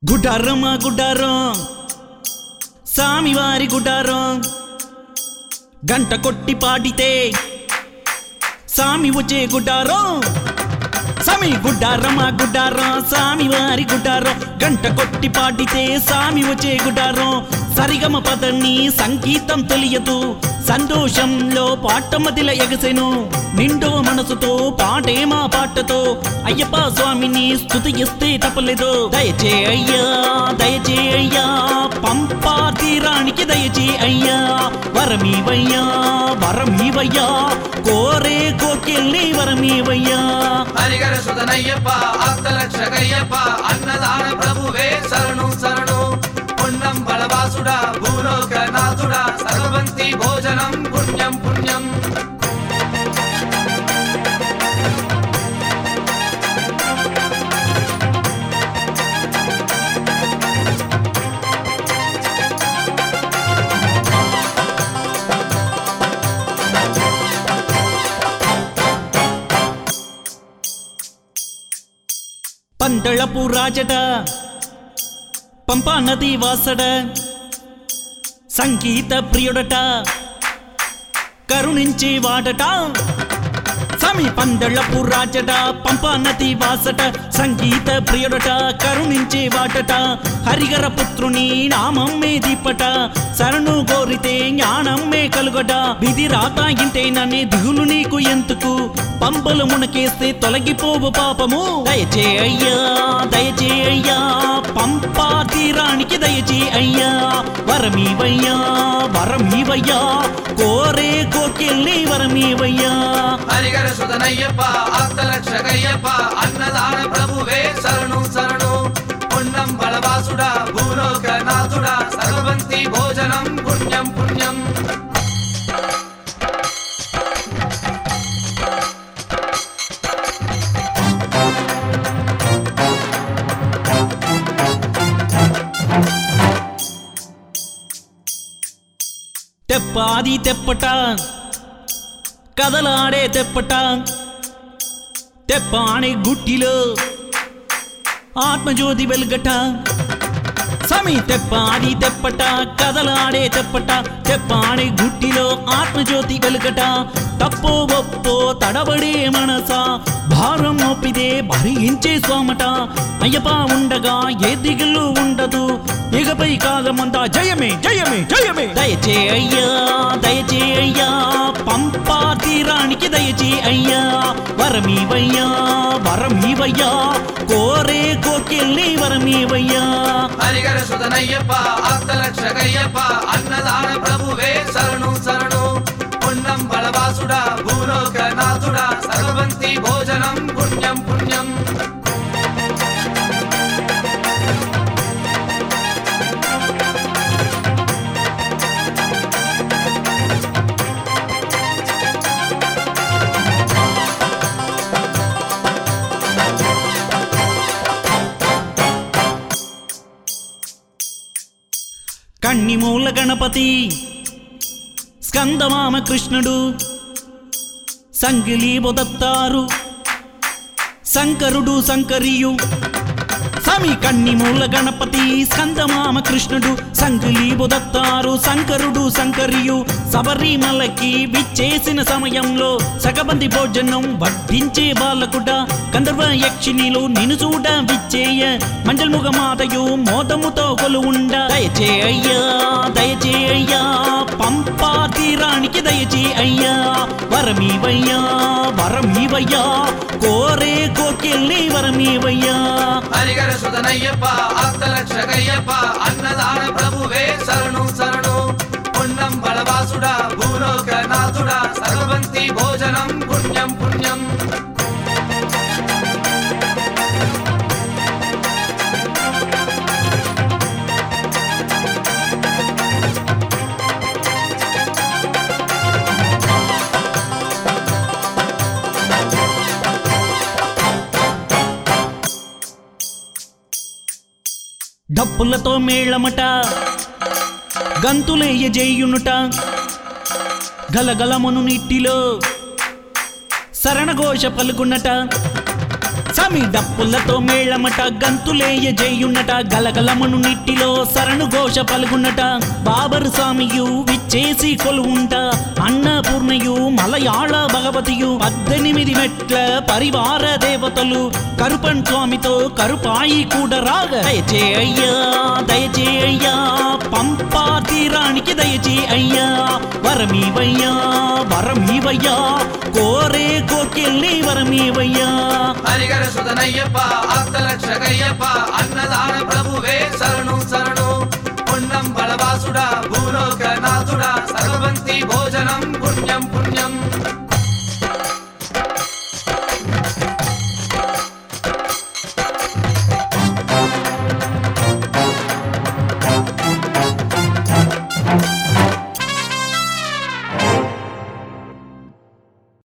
గుడారమా గుడారం సామివారి గుడారం గంట కొట్టి పాడితే సామి వచ్చే గుడారం సామి గుడ్డారమా గుడ్డారం సామి వారి గుడ్డారం గంట కొట్టి పాడితే సామి వచ్చే గుడ్డారం సరిగమ పదని సంగీతం తెలియదు సంతోషంలో పాటమదిల ఎగసెను నిండో మనసుతో పాటే మా పాటతో అయ్యప్ప స్వామిని స్థుతి ఇస్తే తప్పలేదు దయచే అయ్యా దయచే అయ్యా పంపా తీరానికి దయచే అయ్యా వరమీవయ్యా వరమీవయ్యా కోరే కోర్కెళ్ళి వరమీవయ్యా హరిగర సుధనయ్యప్ప ఆప్తలక్షకయ్యప్ప అన్నదాన ప్రభువే శరణు శరణు పుణ్యం బలవాసుడా భూలోకనాథుడా సర్వంతి భోజనం పుణ్యం పుణ్యం పందళపు రాజట పంపా నది వాసడ సంగీత ప్రియుడట కరుణించే వాడట సమీ పందళపు రాజట పంపా నది వాసట సంగీత ప్రియుడట కరుణించే వాడట హరిగర పుత్రుని నామమ్మే దీపట శరణు కోరితే జ్ఞానమ్మే కలుగట విధి రాత ఇంతేనని దిగులు నీకు ఎందుకు పంపలు మునకేస్తే తొలగిపోవు పాపము దయచే అయ్యా దయచే అయ్యా పంపా తీరానికి దయచే అయ్యా వరమీవయ్యా వరమీవయ్యా కోరే కోకెళ్ళి వరమీవయ్యా హరిగర సుధనయ్యప్ప ఆప్తలక్షకయ్యప్ప అన్నదాన ప్రభువే శరణు శరణు పుణ్యం బలవాసుడా భూలోకనాథుడా సర్వంతి భోజనం పుణ్యం పుణ్యం తెప్పాది తెప్పట కదలాడే తెప్పట తెప్పాని గుట్టిలో ఆత్మజ్యోతి వెలుగట సమీ తెప్పాది తెప్పట కదలాడే తెప్పట తెప్పాని గుట్టిలో ఆత్మజ్యోతి వెలుగట తప్పో ఒప్పో తడబడే మనస భారం మోపిదే భరించే స్వామట అయ్యప్ప ఉండగా ఏ దిగులు ఉండదు ఇకపై కాలమంతా జయమే జయమే జయమే దయచే అయ్యా దయచే అయ్యా పంపా తీరానికి దయచే అయ్యా వరమీవయ్యా వరమీవయ్యా కోరే కోకెళ్ళి వరమీవయ్యా హరిగర సుధనయ్యప్ప ఆప్తలక్షకయ్యప్ప అన్నదాన ప్రభువే శరణు శరణు పుణ్యం బలవాసుడా భూలోకనాథుడా సర్వంతి భోజనం పుణ్యం పుణ్యం కన్నిమూల గణపతి స్కందమామ కృష్ణుడు సంగిలి బొదత్తారు శంకరుడు శంకరియు సమీ కన్నిమూల గణపతి స్కందమామ కృష్ణుడు సంగిలి బొదత్తారు శంకరుడు శంకరియు శబరిమలకి విచ్చేసిన సమయంలో సగబంది భోజనం వడ్డించే బాలకుడ గంధర్వ యక్షిణిలు నిన్ను చూడ విచ్చేయ మంజల్ముఖ మాతయు మోదముతో కొలువుండ దయచే అయ్యా దయచే అయ్యా పంపా తీరానికి దయచే అయ్యా వరమీవయ్యా వరమీవయ్యా కోరే కోకెళ్ళి వరమీవయ్యా హరిగర సుధనయ్యప్ప ఆప్తలక్షకయ్యప్ప అన్నదాన ప్రభువే శరణు శరణు పుణ్యం బలవాసుడా భూలోకనాథుడా సర్వంతి భోజనం పుణ్యం పుణ్యం డప్పులతో మేళమట గంతులేయ జేయునుట గలగలమును నీటిలో శరణఘోష పలుకున్నట సమి డప్పులతో మేళమట గంతులేయ జేయున్నట గలగలమను నిట్టిలో సరణు ఘోష పలుగున్నట బాబరు స్వామియు విచ్చేసి కొలువుంట అన్నపూర్ణయు మలయాళ భగవతియు పద్దెనిమిది మెట్ల పరివార దేవతలు కరుపన్ స్వామితో కరుపాయి కూడా రాగ దయచే అయ్యా దయచే అయ్యా పంపా తీరానికి దయచే అయ్యా వరమీవయ్యా వరమీవయ్యా కోరే కోర్కెళ్ళి వరమీవయ్యా హరిగర సుధనయ్యప్ప ఆప్తరక్షకయ్యప్ప అన్నదాన ప్రభువే శరణు శరణు పుణ్యం బలవాసుడా భూలోక నాథుడా సర్వంతి భోజనం పుణ్యం పుణ్యం